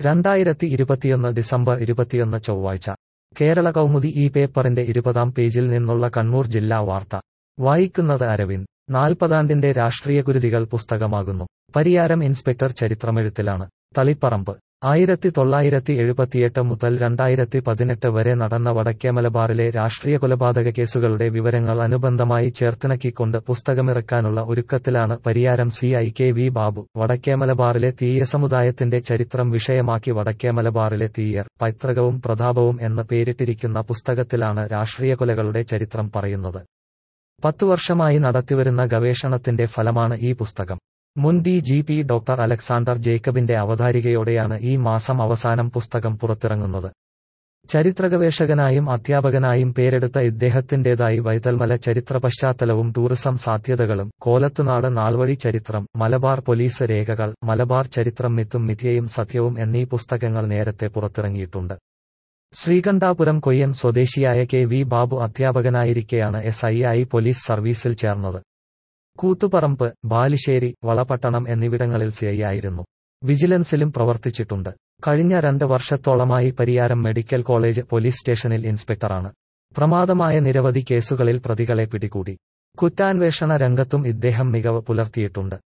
രണ്ടായിരത്തി ഇരുപത്തിയൊന്ന് ഡിസംബർ ഇരുപത്തിയൊന്ന് ചൊവ്വാഴ്ച കേരള കൗമുദി ഈ പേപ്പറിന്റെ ഇരുപതാം പേജിൽ നിന്നുള്ള കണ്ണൂർ ജില്ലാ വാർത്ത വായിക്കുന്നത് അരവിന്ദ് നാൽപ്പതാണ്ടിന്റെ രാഷ്ട്രീയ കുരുതികൾ പുസ്തകമാകുന്നു പരിയാരം ഇൻസ്പെക്ടർ ചരിത്രമെഴുത്തിലാണ് തളിപ്പറമ്പ് ആയിരത്തി തൊള്ളായിരത്തി എഴുപത്തിയെട്ട് മുതൽ രണ്ടായിരത്തി പതിനെട്ട് വരെ നടന്ന വടക്കേമലബാറിലെ രാഷ്ട്രീയ കൊലപാതക കേസുകളുടെ വിവരങ്ങൾ അനുബന്ധമായി ചേർത്തിണക്കിക്കൊണ്ട് പുസ്തകമിറക്കാനുള്ള ഒരുക്കത്തിലാണ് Pariyaram C I K V Babu വടക്കേമലബാറിലെ തീയ സമുദായത്തിന്റെ ചരിത്രം വിഷയമാക്കി വടക്കേമലബാറിലെ തീയർ പൈതൃകവും പ്രതാപവും എന്ന് പേരിട്ടിരിക്കുന്ന പുസ്തകത്തിലാണ് രാഷ്ട്രീയ കൊലകളുടെ ചരിത്രം പറയുന്നത് പത്തു വർഷമായി നടത്തിവരുന്ന ഗവേഷണത്തിന്റെ ഫലമാണ് ഈ പുസ്തകം മുൻ D G P doctor Alexander ജേക്കബിന്റെ അവതാരികയോടെയാണ് ഈ മാസം അവസാനം പുസ്തകം പുറത്തിറങ്ങുന്നത് ചരിത്രഗവേഷകനായും അധ്യാപകനായും പേരെടുത്ത ഇദ്ദേഹത്തിന്റേതായി വൈതൽമല ചരിത്ര പശ്ചാത്തലവും ടൂറിസം സാധ്യതകളും കോലത്തുനാട് നാൾവഴി ചരിത്രം മലബാർ പോലീസ് രേഖകൾ മലബാർ ചരിത്രം മിത്തും മിഥ്യയും സത്യവും എന്നീ പുസ്തകങ്ങൾ നേരത്തെ പുറത്തിറങ്ങിയിട്ടുണ്ട് ശ്രീകണ്ഠാപുരം കൊയ്യൻ സ്വദേശിയായ കെ വി ബാബു അധ്യാപകനായിരിക്കെയാണ് എസ് ഐ ആയി പോലീസ് സർവീസിൽ ചേർന്നത് കൂത്തുപറമ്പ് ബാലുശ്ശേരി വളപട്ടണം എന്നിവിടങ്ങളിൽ സിഐയായിരുന്നു വിജിലൻസിലും പ്രവർത്തിച്ചിട്ടുണ്ട് കഴിഞ്ഞ രണ്ട് വർഷത്തോളമായി പരിയാരം മെഡിക്കൽ കോളേജ് പോലീസ് സ്റ്റേഷനിൽ ഇൻസ്പെക്ടറാണ് പ്രമാദമായ നിരവധി കേസുകളിൽ പ്രതികളെ പിടികൂടി കുറ്റാന്വേഷണ രംഗത്തും ഇദ്ദേഹം മികവ് പുലർത്തിയിട്ടുണ്ട്